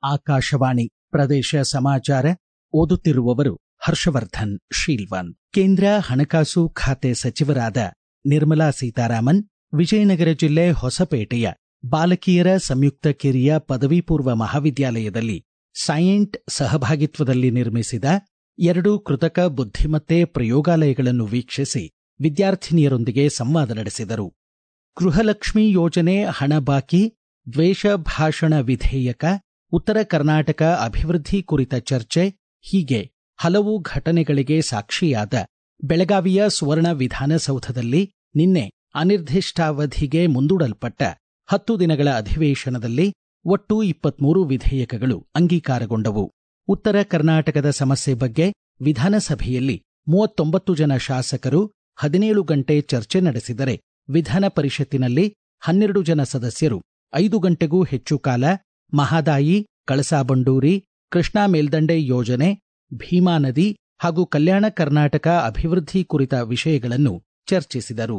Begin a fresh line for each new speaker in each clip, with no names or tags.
ಆಕಾಶವಾಣಿ ಪ್ರದೇಶ ಸಮಾಚಾರ ಓದುತ್ತಿರುವವರು ಹರ್ಷವರ್ಧನ್ ಶೀಲ್ವನ್ ಕೇಂದ್ರ ಹಣಕಾಸು ಖಾತೆ ಸಚಿವರಾದ ನಿರ್ಮಲಾ ಸೀತಾರಾಮನ್ ವಿಜಯನಗರ ಜಿಲ್ಲೆ ಹೊಸಪೇಟೆಯ ಬಾಲಕಿಯರ ಸಂಯುಕ್ತ ಕಿರಿಯ ಪದವಿ ಪೂರ್ವ ಮಹಾವಿದ್ಯಾಲಯದಲ್ಲಿ ಸೈಯೆಂಟ್ ಸಹಭಾಗಿತ್ವದಲ್ಲಿ ನಿರ್ಮಿಸಿದ ಎರಡು ಕೃತಕ ಬುದ್ಧಿಮತ್ತೆ ಪ್ರಯೋಗಾಲಯಗಳನ್ನು ವೀಕ್ಷಿಸಿ ವಿದ್ಯಾರ್ಥಿನಿಯರೊಂದಿಗೆ ಸಂವಾದ ನಡೆಸಿದರು ಗೃಹಲಕ್ಷ್ಮಿ ಯೋಜನೆ ಹಣ ಬಾಕಿ ದ್ವೇಷ ಭಾಷಣ ವಿಧೇಯಕ ಉತ್ತರ ಕರ್ನಾಟಕ ಅಭಿವೃದ್ಧಿ ಕುರಿತ ಚರ್ಚೆ ಹೀಗೆ ಹಲವು ಘಟನೆಗಳಿಗೆ ಸಾಕ್ಷಿಯಾದ ಬೆಳಗಾವಿಯ ಸುವರ್ಣ ವಿಧಾನಸೌಧದಲ್ಲಿ ನಿನ್ನೆ ಅನಿರ್ದಿಷ್ಟಾವಧಿಗೆ ಮುಂದೂಡಲ್ಪಟ್ಟ ಹತ್ತು ದಿನಗಳ ಅಧಿವೇಶನದಲ್ಲಿ ಒಟ್ಟು ಇಪ್ಪತ್ಮೂರು ವಿಧೇಯಕಗಳು ಅಂಗೀಕಾರಗೊಂಡವು ಉತ್ತರ ಕರ್ನಾಟಕದ ಸಮಸ್ಯೆ ಬಗ್ಗೆ ವಿಧಾನಸಭೆಯಲ್ಲಿ ಮೂವತ್ತೊಂಬತ್ತು ಜನ ಶಾಸಕರು ಹದಿನೇಳು ಗಂಟೆ ಚರ್ಚೆ ನಡೆಸಿದರೆ ವಿಧಾನ ಪರಿಷತ್ತಿನಲ್ಲಿ ಹನ್ನೆರಡು ಜನ ಸದಸ್ಯರು ಐದು ಗಂಟೆಗೂ ಹೆಚ್ಚು ಕಾಲ ಮಹಾದಾಯಿ ಕಳಸಾಬಂಡೂರಿ ಕೃಷ್ಣಾ ಮೇಲ್ದಂಡೆ ಯೋಜನೆ ಭೀಮಾ ನದಿ ಹಾಗೂ ಕಲ್ಯಾಣ ಕರ್ನಾಟಕ ಅಭಿವೃದ್ಧಿ ಕುರಿತ ವಿಷಯಗಳನ್ನು ಚರ್ಚಿಸಿದರು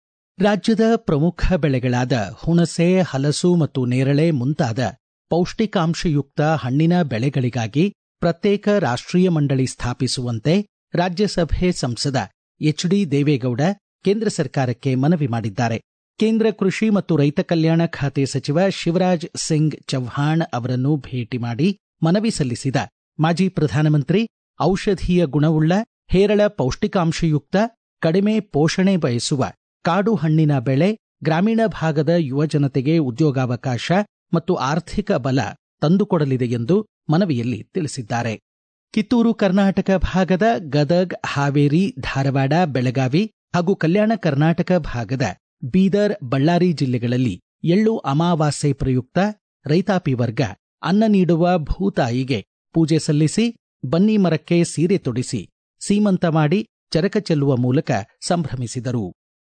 ರಾಜ್ಯದ ಪ್ರಮುಖ ಬೆಳೆಗಳಾದ ಹುಣಸೆ ಹಲಸು ಮತ್ತು ನೇರಳೆ ಮುಂತಾದ ಪೌಷ್ಟಿಕಾಂಶಯುಕ್ತ ಹಣ್ಣಿನ ಬೆಳೆಗಳಿಗಾಗಿ ಪ್ರತ್ಯೇಕ ರಾಷ್ಟ್ರೀಯ ಮಂಡಳಿ ಸ್ಥಾಪಿಸುವಂತೆ ರಾಜ್ಯಸಭೆ ಸಂಸದ ಎಚ್ ಡಿ ದೇವೇಗೌಡ ಕೇಂದ್ರ ಸರ್ಕಾರಕ್ಕೆ ಮನವಿ ಮಾಡಿದ್ದಾರೆ ಕೇಂದ್ರ ಕೃಷಿ ಮತ್ತು ರೈತ ಕಲ್ಯಾಣ ಖಾತೆ ಸಚಿವ ಶಿವರಾಜ್ ಸಿಂಗ್ ಚೌಹಾಣ್ ಅವರನ್ನು ಭೇಟಿ ಮಾಡಿ ಮನವಿ ಸಲ್ಲಿಸಿದ ಮಾಜಿ ಪ್ರಧಾನಮಂತ್ರಿ ಔಷಧೀಯ ಗುಣವುಳ್ಳ ಹೇರಳ ಪೌಷ್ಟಿಕಾಂಶಯುಕ್ತ ಕಡಿಮೆ ಪೋಷಣೆ ಬಯಸುವ ಕಾಡು ಹಣ್ಣಿನ ಬೆಳೆ ಗ್ರಾಮೀಣ ಭಾಗದ ಯುವಜನತೆಗೆ ಉದ್ಯೋಗಾವಕಾಶ ಮತ್ತು ಆರ್ಥಿಕ ಬಲ ತಂದುಕೊಡಲಿದೆ ಎಂದು ಮನವಿಯಲ್ಲಿ ತಿಳಿಸಿದ್ದಾರೆ ಕಿತ್ತೂರು ಕರ್ನಾಟಕ ಭಾಗದ ಗದಗ್ ಹಾವೇರಿ ಧಾರವಾಡ ಬೆಳಗಾವಿ ಹಾಗೂ ಕಲ್ಯಾಣ ಕರ್ನಾಟಕ ಭಾಗದ ಬೀದರ್ ಬಳ್ಳಾರಿ ಜಿಲ್ಲೆಗಳಲ್ಲಿ ಎಳ್ಳು ಅಮಾವಾಸ್ಯೆ ಪ್ರಯುಕ್ತ ರೈತಾಪಿ ವರ್ಗ ಅನ್ನ ನೀಡುವ ಭೂತಾಯಿಗೆ ಪೂಜೆ ಸಲ್ಲಿಸಿ ಬನ್ನಿ ಮರಕ್ಕೆ ಸೀರೆ ತೊಡಿಸಿ ಸೀಮಂತ ಮಾಡಿ ಚರಕ ಚೆಲ್ಲುವ ಮೂಲಕ ಸಂಭ್ರಮಿಸಿದರು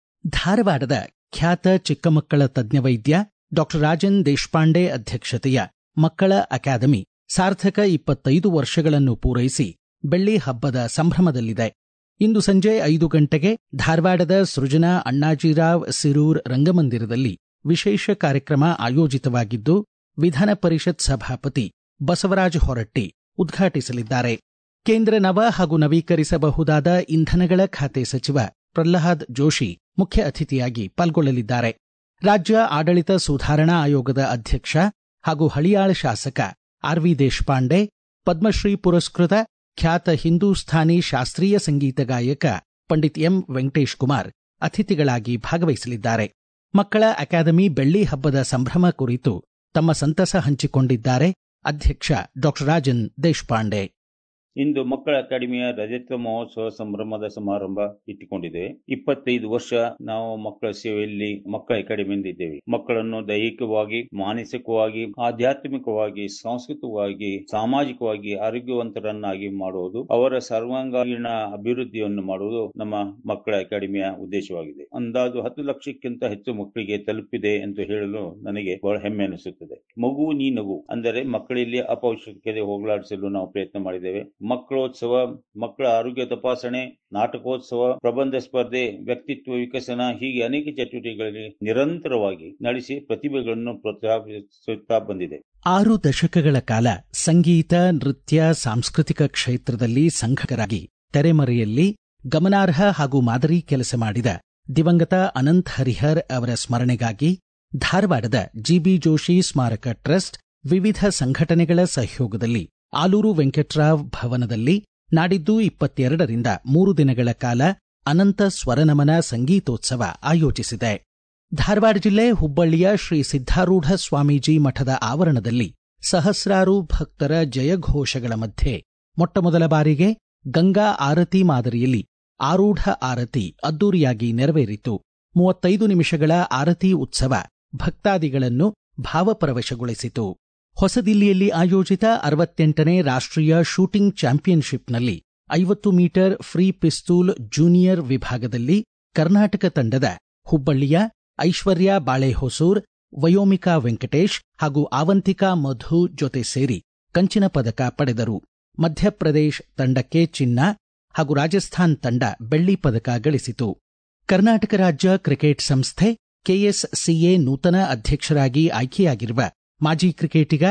ಧಾರವಾಡದ ಖ್ಯಾತ ಚಿಕ್ಕಮಕ್ಕಳ ತಜ್ಞ ವೈದ್ಯ ಡಾಕ್ಟರ್ ರಾಜನ್ ದೇಶಪಾಂಡೆ ಅಧ್ಯಕ್ಷತೆಯ ಮಕ್ಕಳ ಅಕಾಡೆಮಿ ಸಾರ್ಥಕ ಇಪ್ಪತ್ತೈದು ವರ್ಷಗಳನ್ನು ಪೂರೈಸಿ ಬೆಳ್ಳಿ ಹಬ್ಬದ ಸಂಭ್ರಮದಲ್ಲಿದೆ ಇಂದು ಸಂಜೆ ಐದು ಗಂಟೆಗೆ ಧಾರವಾಡದ ಸೃಜನಾ ಅಣ್ಣಾಜಿರಾವ್ ಸಿರೂರ್ ರಂಗಮಂದಿರದಲ್ಲಿ ವಿಶೇಷ ಕಾರ್ಯಕ್ರಮ ಆಯೋಜಿತವಾಗಿದ್ದು ವಿಧಾನ ಪರಿಷತ್ ಸಭಾಪತಿ ಬಸವರಾಜ ಹೊರಟ್ಟಿ ಉದ್ಘಾಟಿಸಲಿದ್ದಾರೆ ಕೇಂದ್ರ ನವ ಹಾಗೂ ನವೀಕರಿಸಬಹುದಾದ ಇಂಧನಗಳ ಖಾತೆ ಸಚಿವ ಪ್ರಹ್ಲಾದ್ ಜೋಶಿ ಮುಖ್ಯ ಅತಿಥಿಯಾಗಿ ಪಾಲ್ಗೊಳ್ಳಲಿದ್ದಾರೆ ರಾಜ್ಯ ಆಡಳಿತ ಸುಧಾರಣಾ ಆಯೋಗದ ಅಧ್ಯಕ್ಷ ಹಾಗೂ ಹಳಿಯಾಳ ಶಾಸಕ ಆರ್ವಿ ದೇಶಪಾಂಡೆ ಪದ್ಮಶ್ರೀ ಪುರಸ್ಕೃತ ಖ್ಯಾತ ಹಿಂದೂಸ್ಥಾನಿ ಶಾಸ್ತ್ರೀಯ ಸಂಗೀತ ಗಾಯಕ ಪಂಡಿತ್ ಎಂ ವೆಂಕಟೇಶ್ ಕುಮಾರ್ ಅತಿಥಿಗಳಾಗಿ ಭಾಗವಹಿಸಲಿದ್ದಾರೆ ಮಕ್ಕಳ ಅಕಾಡೆಮಿ ಬೆಳ್ಳಿ ಹಬ್ಬದ ಸಂಭ್ರಮ ಕುರಿತು ತಮ್ಮ ಸಂತಸ ಹಂಚಿಕೊಂಡಿದ್ದಾರೆ ಅಧ್ಯಕ್ಷ ಡಾಕ್ಟರ್ ರಾಜನ್ ದೇಶಪಾಂಡೆ
ಇಂದು ಮಕ್ಕಳ ಅಕಾಡೆಮಿಯ ರಜತ ಮಹೋತ್ಸವ ಸಂಭ್ರಮದ ಸಮಾರಂಭ ಇಟ್ಟುಕೊಂಡಿದೆ ಇಪ್ಪತ್ತೈದು ವರ್ಷ ನಾವು ಮಕ್ಕಳ ಸೇವೆಯಲ್ಲಿ ಮಕ್ಕಳ ಅಕಾಡೆಮಿಯಿಂದ ಇದ್ದೇವೆ ಮಕ್ಕಳನ್ನು ದೈಹಿಕವಾಗಿ ಮಾನಸಿಕವಾಗಿ ಆಧ್ಯಾತ್ಮಿಕವಾಗಿ ಸಾಂಸ್ಕೃತಿಕವಾಗಿ ಸಾಮಾಜಿಕವಾಗಿ ಆರೋಗ್ಯವಂತರನ್ನಾಗಿ ಮಾಡುವುದು ಅವರ ಸರ್ವಾಂಗೀಣ ಅಭಿವೃದ್ಧಿಯನ್ನು ಮಾಡುವುದು ನಮ್ಮ ಮಕ್ಕಳ ಅಕಾಡೆಮಿಯ ಉದ್ದೇಶವಾಗಿದೆ ಅಂದಾಜು ಹತ್ತು ಲಕ್ಷಕ್ಕಿಂತ ಹೆಚ್ಚು ಮಕ್ಕಳಿಗೆ ತಲುಪಿದೆ ಎಂದು ಹೇಳಲು ನನಗೆ ಬಹಳ ಹೆಮ್ಮೆ ಅನಿಸುತ್ತದೆ ಮಗು ನೀ ನಗು ಅಂದರೆ ಮಕ್ಕಳಲ್ಲಿ ಅಪೌಷ್ಟಿಕತೆ ಹೋಗಲಾಡಿಸಲು ನಾವು ಪ್ರಯತ್ನ ಮಾಡಿದ್ದೇವೆ ಮಕ್ಕಳೋತ್ಸವ ಮಕ್ಕಳ ಆರೋಗ್ಯ ತಪಾಸಣೆ ನಾಟಕೋತ್ಸವ ಪ್ರಬಂಧ ಸ್ಪರ್ಧೆ ವ್ಯಕ್ತಿತ್ವ ವಿಕಸನ ಹೀಗೆ ಅನೇಕ ಚಟುವಟಿಕೆಗಳಲ್ಲಿ ನಿರಂತರವಾಗಿ ನಡೆಸಿ ಪ್ರತಿಭೆಗಳನ್ನು ಪ್ರೋತ್ಸಾಹಿಸುತ್ತಾ ಬಂದಿದೆ
ಆರು ದಶಕಗಳ ಕಾಲ ಸಂಗೀತ ನೃತ್ಯ ಸಾಂಸ್ಕೃತಿಕ ಕ್ಷೇತ್ರದಲ್ಲಿ ಸಂಘಟಕರಾಗಿ ತೆರೆಮರೆಯಲ್ಲಿ ಗಮನಾರ್ಹ ಹಾಗೂ ಮಾದರಿ ಕೆಲಸ ಮಾಡಿದ ದಿವಂಗತ ಅನಂತ್ ಹರಿಹರ್ ಅವರ ಸ್ಮರಣೆಗಾಗಿ ಧಾರವಾಡದ ಜಿಬಿ ಜೋಶಿ ಸ್ಮಾರಕ ಟ್ರಸ್ಟ್ ವಿವಿಧ ಸಂಘಟನೆಗಳ ಸಹಯೋಗದಲ್ಲಿ ಆಲೂರು ವೆಂಕಟ್ರಾವ್ ಭವನದಲ್ಲಿ ನಾಡಿದ್ದು ಇಪ್ಪತ್ತೆರಡರಿಂದ ಮೂರು ದಿನಗಳ ಕಾಲ ಅನಂತ ಸ್ವರನಮನ ಸಂಗೀತೋತ್ಸವ ಆಯೋಜಿಸಿದೆ ಧಾರವಾಡ ಜಿಲ್ಲೆ ಹುಬ್ಬಳ್ಳಿಯ ಶ್ರೀ ಸಿದ್ದಾರೂಢ ಸ್ವಾಮೀಜಿ ಮಠದ ಆವರಣದಲ್ಲಿ ಸಹಸ್ರಾರು ಭಕ್ತರ ಜಯಘೋಷಗಳ ಮಧ್ಯೆ ಮೊಟ್ಟಮೊದಲ ಬಾರಿಗೆ ಗಂಗಾ ಆರತಿ ಮಾದರಿಯಲ್ಲಿ ಆರೂಢ ಆರತಿ ಅದ್ದೂರಿಯಾಗಿ ನೆರವೇರಿತು ಮೂವತ್ತೈದು ನಿಮಿಷಗಳ ಆರತಿ ಉತ್ಸವ ಭಕ್ತಾದಿಗಳನ್ನು ಭಾವಪರವಶಗೊಳಿಸಿತು ಹೊಸದಿಲ್ಲಿಯಲ್ಲಿ ಆಯೋಜಿತ ಅರವತ್ತೆಂಟನೇ ರಾಷ್ಟ್ರೀಯ ಶೂಟಿಂಗ್ ಚಾಂಪಿಯನ್ಶಿಪ್ನಲ್ಲಿ ಐವತ್ತು ಮೀಟರ್ ಫ್ರೀ ಪಿಸ್ತೂಲ್ ಜೂನಿಯರ್ ವಿಭಾಗದಲ್ಲಿ ಕರ್ನಾಟಕ ತಂಡದ ಹುಬ್ಬಳ್ಳಿಯ ಐಶ್ವರ್ಯ ಬಾಳೆಹೊಸೂರ್ ವಯೋಮಿಕಾ ವೆಂಕಟೇಶ್ ಹಾಗೂ ಆವಂತಿಕಾ ಮಧು ಜೊತೆ ಸೇರಿ ಕಂಚಿನ ಪದಕ ಪಡೆದರು ಮಧ್ಯಪ್ರದೇಶ ತಂಡಕ್ಕೆ ಚಿನ್ನ ಹಾಗೂ ರಾಜಸ್ಥಾನ್ ತಂಡ ಬೆಳ್ಳಿ ಪದಕ ಗಳಿಸಿತು ಕರ್ನಾಟಕ ರಾಜ್ಯ ಕ್ರಿಕೆಟ್ ಸಂಸ್ಥೆ ಕೆಎಸ್ಸಿಎ ನೂತನ ಅಧ್ಯಕ್ಷರಾಗಿ ಆಯ್ಕೆಯಾಗಿರುವ ಮಾಜಿ ಕ್ರಿಕೆಟಿಗ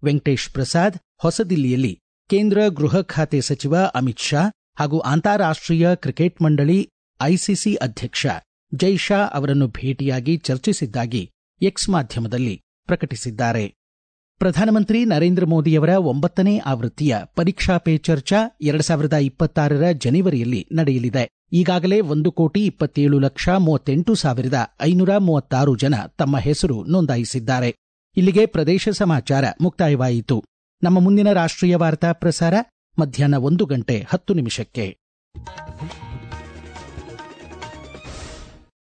ವೆಂಕಟೇಶ್ ಪ್ರಸಾದ್ ಹೊಸದಿಲ್ಲಿಯಲ್ಲಿ ಕೇಂದ್ರ ಗೃಹ ಖಾತೆ ಸಚಿವ ಅಮಿತ್ ಶಾ ಹಾಗೂ ಅಂತಾರಾಷ್ಟ್ರೀಯ ಕ್ರಿಕೆಟ್ ಮಂಡಳಿ ಐಸಿಸಿ ಅಧ್ಯಕ್ಷ ಜೈ ಶಾ ಅವರನ್ನು ಭೇಟಿಯಾಗಿ ಚರ್ಚಿಸಿದ್ದಾಗಿ ಎಕ್ಸ್ ಮಾಧ್ಯಮದಲ್ಲಿ ಪ್ರಕಟಿಸಿದ್ದಾರೆ ಪ್ರಧಾನಮಂತ್ರಿ ನರೇಂದ್ರ ಮೋದಿಯವರ ಒಂಬತ್ತನೇ ಆವೃತ್ತಿಯ ಪರೀಕ್ಷಾ ಪೇ ಚರ್ಚಾ ಎರಡ್ ಸಾವಿರದ ಇಪ್ಪತ್ತಾರರ ಜನವರಿಯಲ್ಲಿ ನಡೆಯಲಿದೆ ಈಗಾಗಲೇ ಒಂದು ಕೋಟಿ ಇಪ್ಪತ್ತೇಳು ಲಕ್ಷ ಮೂವತ್ತೆಂಟು ಸಾವಿರದ ಐನೂರ ಮೂವತ್ತಾರು ಜನ ತಮ್ಮ ಹೆಸರು ನೋಂದಾಯಿಸಿದ್ದಾರೆ ಇಲ್ಲಿಗೆ ಪ್ರದೇಶ ಸಮಾಚಾರ ಮುಕ್ತಾಯವಾಯಿತು ನಮ್ಮ ಮುಂದಿನ ರಾಷ್ಟ್ರೀಯ ವಾರ್ತಾ ಪ್ರಸಾರ ಮಧ್ಯಾಹ್ನ ಒಂದು ಗಂಟೆ ಹತ್ತು ನಿಮಿಷಕ್ಕೆ